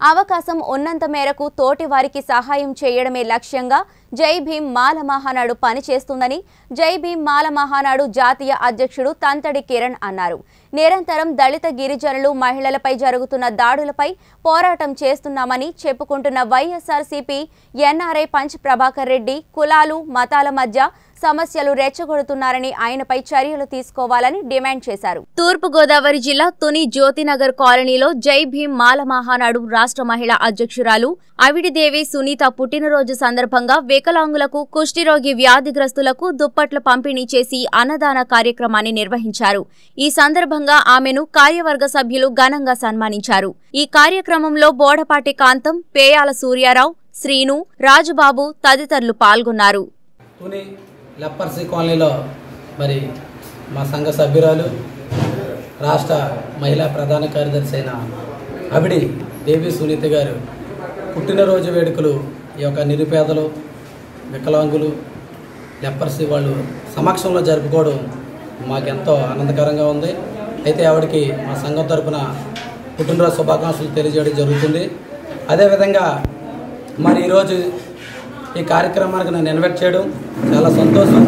అవకాశం ఉన్నంత మేరకు తోటి వారికి సహాయం చేయడమే లక్ష్యంగా జై భీమ్ మాల మహానాడు పనిచేస్తుందని జై భీమ్ మాల మహానాడు జాతీయ అధ్యక్షుడు తంతడి కిరణ్ అన్నారు నిరంతరం దళిత గిరిజనులు మహిళలపై జరుగుతున్న దాడులపై పోరాటం చేస్తున్నామని చెప్పుకుంటున్న YSRCP NRI punch Prabhakar Reddy కులాలు మతాల మధ్య సమస్యలు రెచ్చగొడుతున్నారని ఆయనపై చర్యలు తీసుకోవాలని డిమాండ్ చేశారు తూర్పు గోదావరి జిల్లా తుని జ్యోతినగర్ కాలనీలో జై భీమ్ మాల మహానాడు రాష్ట్ర మహిళా అధ్యక్షురాలు అవిడిదేవి సునీత పుట్టినరోజు సందర్భంగా వికలాంగులకు కుష్ఠిరోగి వ్యాధిగ్రస్తులకు దుప్పట్లు పంపిణీ చేసి అన్నదాన కార్యక్రమాన్ని నిర్వహించారు ఈ సందర్భంగా ఆమెను కార్యవర్గ సభ్యులు ఘనంగా సన్మానించారు ఈ కార్యక్రమంలో బోడపాటి కాంతం పేయాల సూర్యారావు శ్రీను రాజుబాబు తదితరులు పాల్గొన్నారు తుని లెప్పర్సి కాలనీలో మరి మా సంఘ సభ్యురాలు రాష్ట్ర మహిళా ప్రధాన కార్యదర్శి అయిన అవిడి దేవి సునీత గారు పుట్టినరోజు వేడుకలు ఈ యొక్క నిరుపేదలు వికలాంగులు లెప్పర్సి వాళ్ళు సమక్షంలో జరుపుకోవడం మాకెంతో ఆనందకరంగా ఉంది అయితే ఆవిడకి మా సంఘం తరపున పుట్టినరోజు శుభాకాంక్షలు తెలియజేయడం జరుగుతుంది అదేవిధంగా మరి ఈరోజు ఈ కార్యక్రమానికి నన్ను ఇన్వైట్ చేయడం చాలా సంతోషం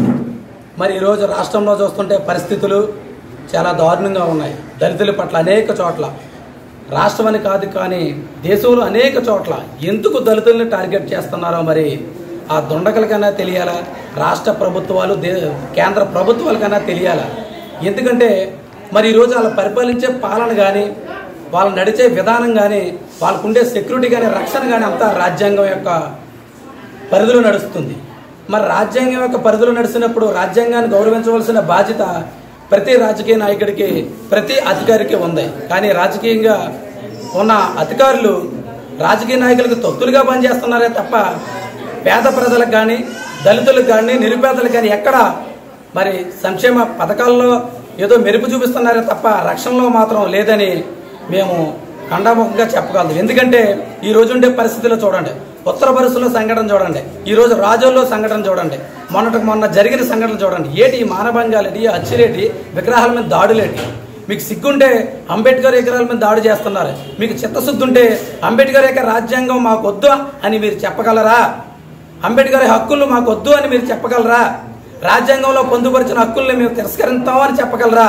మరి ఈరోజు రాష్ట్రంలో చూస్తుంటే పరిస్థితులు చాలా దారుణంగా ఉన్నాయి దళితుల పట్ల అనేక చోట్ల రాష్ట్రం అని కాదు కానీ దేశంలో అనేక చోట్ల ఎందుకు దళితుల్ని టార్గెట్ చేస్తున్నారో మరి ఆ దుండకలకన్నా తెలియాలా రాష్ట్ర ప్రభుత్వాలు దే కేంద్ర ప్రభుత్వాలకన్నా తెలియాలా ఎందుకంటే మరి ఈరోజు వాళ్ళు పరిపాలించే పాలన కానీ వాళ్ళు నడిచే విధానం కానీ వాళ్ళకుండే సెక్యూరిటీ కానీ రక్షణ కానీ అంతా రాజ్యాంగం యొక్క పరిధిలో నడుస్తుంది మరి రాజ్యాంగం యొక్క పరిధిలో నడిచినప్పుడు రాజ్యాంగాన్ని గౌరవించవలసిన బాధ్యత ప్రతి రాజకీయ నాయకుడికి ప్రతి అధికారికి ఉంది కానీ రాజకీయంగా ఉన్న అధికారులు రాజకీయ నాయకులకు తొత్తులుగా పనిచేస్తున్నారే తప్ప పేద ప్రజలకు కానీ దళితులకు కానీ నిరుపేదలకు కానీ ఎక్కడ మరి సంక్షేమ పథకాల్లో ఏదో మెరుపు చూపిస్తున్నారే తప్ప రక్షణలో మాత్రం లేదని మేము ఖండాముఖంగా చెప్పగలదు ఎందుకంటే ఈ రోజు ఉండే పరిస్థితుల్లో చూడండి ఉత్తర పరిస్థితుల్లో సంఘటన చూడండి ఈ రోజు రాజోల్లో సంఘటన చూడండి మొన్నటికి మొన్న జరిగిన సంఘటన చూడండి ఏటి ఈ మానభంగాలేటి ఈ అచ్చిరేటి విగ్రహాల మీద దాడులేటి మీకు సిగ్గుంటే అంబేద్కర్ విగ్రహాల మీద దాడి చేస్తున్నారు మీకు చిత్తశుద్ధి ఉంటే అంబేద్కర్ యొక్క రాజ్యాంగం మాకు వద్దు అని మీరు చెప్పగలరా అంబేద్కర్ హక్కులు మాకు వద్దు అని మీరు చెప్పగలరా రాజ్యాంగంలో పొందుపరిచిన హక్కుల్ని మేము తిరస్కరిస్తామని చెప్పగలరా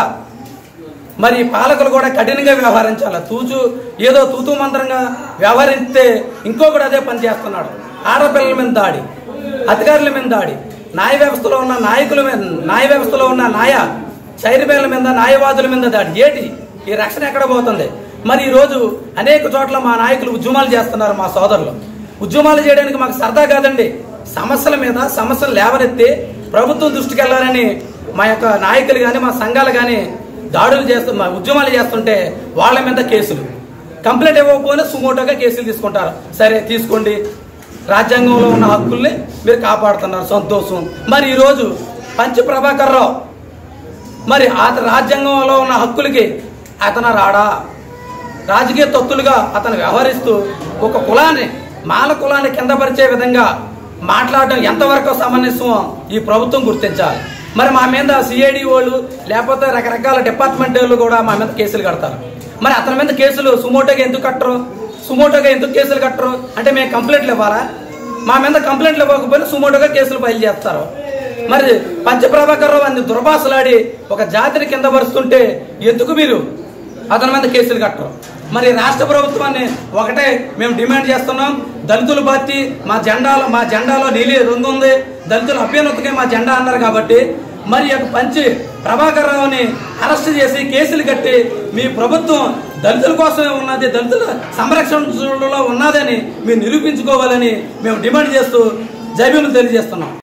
మరి పాలకులు కూడా కఠినంగా వ్యవహరించాలి తూచు ఏదో తూతూ మంత్రంగా వ్యవహరిస్తే ఇంకొకడు అదే పని చేస్తున్నాడు ఆడపిల్లల మీద దాడి అధికారుల మీద దాడి న్యాయ వ్యవస్థలో ఉన్న నాయకుల మీద న్యాయ వ్యవస్థలో ఉన్న న్యాయ చైర్మన్ల మీద న్యాయవాదుల మీద దాడి ఏటి ఈ రక్షణ ఎక్కడ పోతుంది మరి ఈ రోజు అనేక చోట్ల మా నాయకులు ఉద్యమాలు చేస్తున్నారు మా సోదరులు ఉద్యమాలు చేయడానికి మాకు సరదా కాదండి సమస్యల మీద సమస్యలు లేవనెత్తి ప్రభుత్వం దృష్టికి వెళ్ళాలని మా యొక్క నాయకులు కానీ మా సంఘాలు కానీ దాడులు చేస్తూ మా ఉద్యమాలు చేస్తుంటే వాళ్ళ మీద కేసులు కంప్లైంట్ ఇవ్వకపోయినా సుమోటోగా కేసులు తీసుకుంటారు సరే తీసుకోండి రాజ్యాంగంలో ఉన్న హక్కుల్ని మీరు కాపాడుతున్నారు సంతోషం మరి ఈరోజు పంచ ప్రభాకర్ రావు మరి అతని రాజ్యాంగంలో ఉన్న హక్కులకి అతను రాడా రాజకీయ తొత్తులుగా అతను వ్యవహరిస్తూ ఒక కులాన్ని మాల కులాన్ని కిందపరిచే విధంగా మాట్లాడడం ఎంతవరకు సమంజసం ఈ ప్రభుత్వం గుర్తించాలి మరి మా మీద సిఐడి వాళ్ళు లేకపోతే రకరకాల డిపార్ట్మెంట్ వాళ్ళు కూడా మా మీద కేసులు కడతారు మరి అతని మీద కేసులు సుమోటోగా ఎందుకు కట్టరు సుమోటోగా ఎందుకు కేసులు కట్టరు అంటే మేము కంప్లైంట్లు ఇవ్వాలా మా మీద కంప్లైంట్లు ఇవ్వకపోయినా సుమోటోగా కేసులు ఫైల్ చేస్తారు మరి పంచప్రభాకర్ రావు అన్ని దుర్భాషలాడి ఒక జాతిని కింద పరుస్తుంటే ఎందుకు మీరు అతని మీద కేసులు కట్టరు మరి రాష్ట్ర ప్రభుత్వాన్ని ఒకటే మేము డిమాండ్ చేస్తున్నాం దళితుల పార్టీ మా జెండాలో మా జెండాలో నీలి రంగు ఉంది దళితుల అభ్యున్నతకే మా జెండా అన్నారు కాబట్టి మరి ఈ యొక్క పంచి ప్రభాకర్ రావుని అరెస్ట్ చేసి కేసులు కట్టి మీ ప్రభుత్వం దళితుల కోసమే ఉన్నది దళితుల సంరక్షణలో ఉన్నదని మీరు నిరూపించుకోవాలని మేము డిమాండ్ చేస్తూ జైబీలు తెలియజేస్తున్నాం